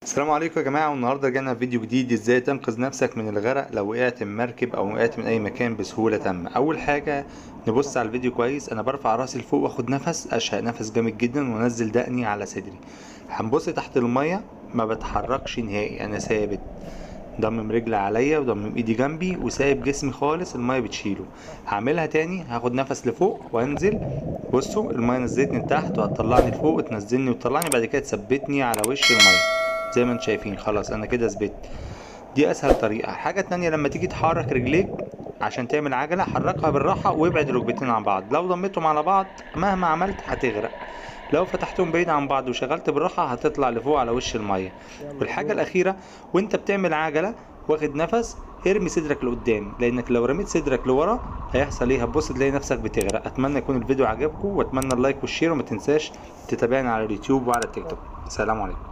السلام عليكم يا جماعة والنهاردة رجعنا في فيديو جديد ازاي تنقذ نفسك من الغرق لو وقعت من مركب او وقعت من اي مكان بسهولة تامة اول حاجة نبص على الفيديو كويس انا برفع راسي لفوق واخد نفس اشهق نفس جامد جدا وانزل دقني على صدري هنبص تحت المية ما بتحركش نهائي انا ثابت ضمم رجلي عليا وضمم ايدي جنبي وسايب جسمي خالص المية بتشيله هعملها تاني هاخد نفس لفوق وانزل بصوا المية نزلتني لتحت وهتطلعني لفوق وتنزلني وتطلعني بعد كده تثبتني على وش المية زي ما انتم شايفين خلاص انا كده ثبت دي اسهل طريقة حاجة تانية لما تيجي تحرك رجليك عشان تعمل عجلة حركها بالراحة وابعد الركبتين عن بعض لو ضميتهم على بعض مهما عملت هتغرق لو فتحتهم بعيد عن بعض وشغلت بالراحة هتطلع لفوق على وش المية والحاجة الأخيرة وانت بتعمل عجلة واخد نفس ارمي صدرك لقدام لانك لو رميت صدرك لورا هيحصل ايه هتبص تلاقي نفسك بتغرق اتمنى يكون الفيديو عجبكم واتمنى اللايك والشير وما تنساش تتابعنا على اليوتيوب وعلى التيك توك سلام عليكم